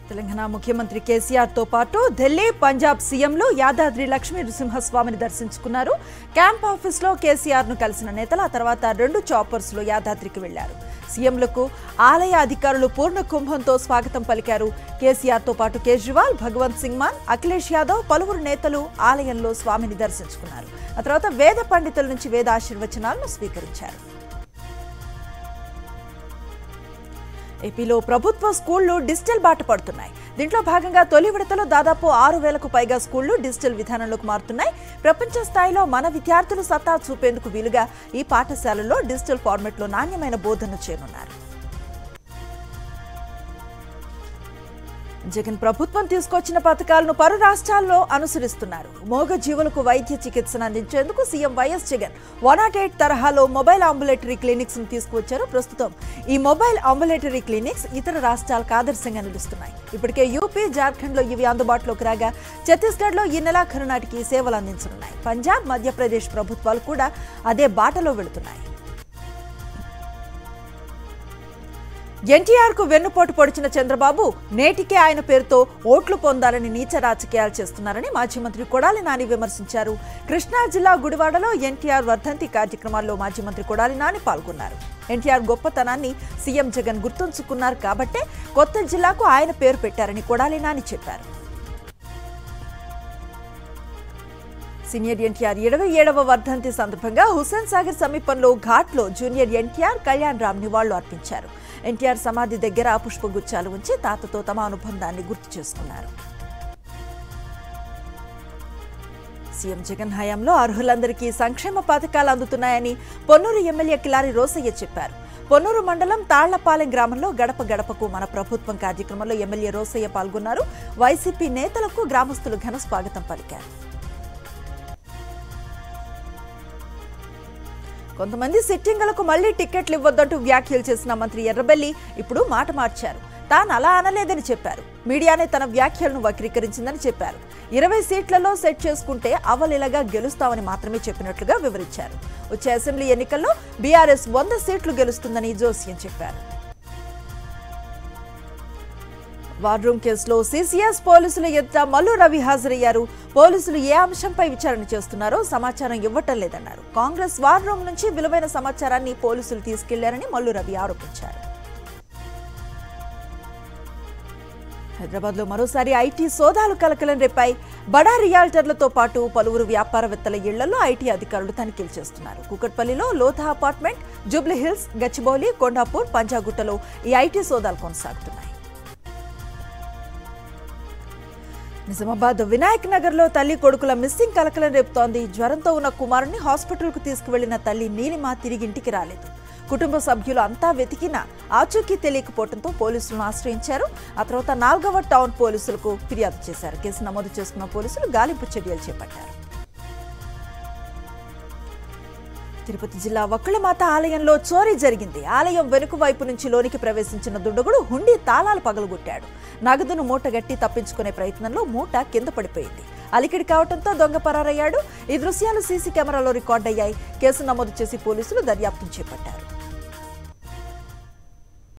తెలంగాణ ముఖ్యమంత్రి కేసీఆర్ తో పాటు ఢిల్లీ పంజాబ్ సీఎంలు యాదాద్రి లక్ష్మీ నృసింహస్వామిని దర్శించుకున్నారు క్యాంప్ ఆఫీస్ లో కేసీఆర్ ను కలిసిన నేతలు ఆ తర్వాత రెండు చాపర్స్ లో యాదాద్రికి వెళ్లారు సీఎంలకు ఆలయ అధికారులు పూర్ణ కుంభంతో స్వాగతం పలికారు కేసీఆర్ తో పాటు కేజ్రీవాల్ భగవంత్ సింగ్ మాన్ అఖిలేష్ యాదవ్ పలువురు నేతలు ఆలయంలో స్వామిని దర్శించుకున్నారు ఆ తర్వాత వేద పండితుల నుంచి వేద ఆశీర్వచనాలను స్వీకరించారు ఏపీలో ప్రభుత్వ స్కూళ్లు డిజిటల్ బాట పడుతున్నాయి దీంట్లో భాగంగా తొలి విడతలో దాదాపు ఆరు వేలకు పైగా స్కూళ్లు డిజిటల్ విధానంలోకి మారుతున్నాయి ప్రపంచ స్థాయిలో మన విద్యార్థులు సత్తా చూపేందుకు వీలుగా ఈ పాఠశాలల్లో డిజిటల్ ఫార్మెట్లో నాణ్యమైన బోధన చేయనున్నారు జగన్ ప్రభుత్వం తీసుకొచ్చిన పథకాలను పలు రాష్ట్రాల్లో అనుసరిస్తున్నారు మోగ జీవులకు వైద్య చికిత్సను అందించేందుకు CM YS Jagan one not eight తరహాలో మొబైల్ అంబులేటరీ క్లినిక్స్ ను తీసుకువచ్చారు ప్రస్తుతం ఈ మొబైల్ అంబులేటరీ క్లినిక్స్ ఇతర రాష్ట్రాలకు ఆదర్శంగా నిలుస్తున్నాయి ఇప్పటికే యూపీ జార్ఖండ్ లో ఇవి అందుబాటులోకి రాగా ఛత్తీస్గఢ్ లో ఈ నెలాఖరు నాటికి సేవలు అందించనున్నాయి పంజాబ్ మధ్యప్రదేశ్ ప్రభుత్వాలు కూడా అదే బాటలో వెళుతున్నాయి ఎన్టీఆర్ కు వెన్నుపోటు పొడిచిన చంద్రబాబు నేటికే ఆయన పేరుతో ఓట్లు పొందాలని నీచ రాజకీయాలు చేస్తున్నారని మాజీ మంత్రి కొడాలి నాని విమర్శించారు కృష్ణా జిల్లా గుడివాడలో ఎన్టీఆర్ వర్ధంతి కార్యక్రమాల్లో మాజీ మంత్రి కొడాలి నాని పాల్గొన్నారు ఎన్టీఆర్ గొప్పతనాన్ని సీఎం జగన్ గుర్తుంచుకున్నారు కాబట్టే కొత్త జిల్లాకు ఆయన పేరు పెట్టారని కొడాలి నాని చెప్పారు సీనియర్ ఎన్టీఆర్ ఇరవై ఏడవ వర్ధంతి సందర్భంగా హుస్సేన్ సాగర్ సమీపంలో ఘాట్లో జూనియర్ ఎన్టీఆర్ కళ్యాణ్ రామ్ నివాళులు అర్పించారు ఎన్టీఆర్ సమాధి దగ్గర పుష్పగుచ్చాలు ఉంచి తాతతో తమ అనుబంధాన్ని గుర్తు చేసుకున్నారు సీఎం జగన్ హయాంలో అర్హులందరికీ సంక్షేమ పథకాలు అందుతున్నాయని పొన్నూరు ఎమ్మెల్యే కిలారి రోసయ్య చెప్పారు పొన్నూరు మండలం తాళ్లపాలెం గ్రామంలో గడప గడపకు మన ప్రభుత్వం కార్యక్రమంలో ఎమ్మెల్యే రోసయ్య పాల్గొన్నారు వైసీపీ నేతలకు గ్రామస్తులు ఘన స్వాగతం పలికారు కొంతమంది సిట్టింగులకు మళ్లీ టికెట్లు ఇవ్వొద్దంటూ వ్యాఖ్యలు చేసిన మంత్రి ఎర్రబెల్లి ఇప్పుడు మాట మార్చారు తాను అలా అనలేదని చెప్పారు మీడియానే తన వ్యాఖ్యలను వక్రీకరించిందని చెప్పారు ఇరవై సీట్లలో సెట్ చేసుకుంటే అవలీలగా గెలుస్తామని మాత్రమే చెప్పినట్లుగా వివరించారు వచ్చే అసెంబ్లీ ఎన్నికల్లో బీఆర్ఎస్ వంద సీట్లు గెలుస్తుందని జోస్యం చెప్పారు వార్ రూమ్ కేసులో సీసీఎస్ పోలీసుల ఎదుట మల్లు రవి హాజరయ్యారు పోలీసులు ఏ అంశంపై విచారణ చేస్తున్నారో సమాచారం ఇవ్వటం లేదన్నారు కాంగ్రెస్ వార్ రూమ్ నుంచి విలువైన సమాచారాన్ని పోలీసులు తీసుకెళ్లారని మల్లు రవి ఆరోపించారు హైదరాబాద్ లో మరోసారి ఐటీ సోదాలు కలకలం రేపాయి బడా రియాల్టర్లతో పాటు పలువురు వ్యాపారవేత్తల ఇళ్లలో ఐటీ అధికారులు తనిఖీలు చేస్తున్నారు కూకట్పల్లిలో లోథా అపార్ట్మెంట్ జూబ్లీ హిల్స్ గచ్చిబౌలి కొండాపూర్ పంజాగుట్టలో ఈ ఐటీ సోదాలు కొనసాగుతున్నాయి నిజామాబాద్ వినాయక్ నగర్ లో తల్లి కొడుకుల మిస్సింగ్ కలకలం రేపుతోంది జ్వరంతో ఉన్న కుమారుణ్ణి హాస్పిటల్కు తీసుకువెళ్లిన తల్లి నీలిమ తిరిగి ఇంటికి రాలేదు కుటుంబ సభ్యులు అంతా వెతికినా ఆచూకీ తెలియకపోవడంతో పోలీసులను ఆశ్రయించారు ఆ తర్వాత నాల్గవ టౌన్ పోలీసులకు ఫిర్యాదు చేశారు కేసు నమోదు చేసుకున్న పోలీసులు గాలింపు చర్యలు చేపట్టారు తిరుపతి జిల్లా వక్కుళమాత ఆలయంలో చోరీ జరిగింది ఆలయం వెనుక వైపు నుంచి లోనికి ప్రవేశించిన దుండగుడు హుండీ తాళాలు పగలగొట్టాడు నగదును మూటగట్టి తప్పించుకునే ప్రయత్నంలో మూట కింద పడిపోయింది అలికిడి కావడంతో దొంగ పరారయ్యాడు ఈ దృశ్యాలు సీసీ కెమెరాలో రికార్డయ్యాయి కేసు నమోదు చేసి పోలీసులు దర్యాప్తు చేపట్టారు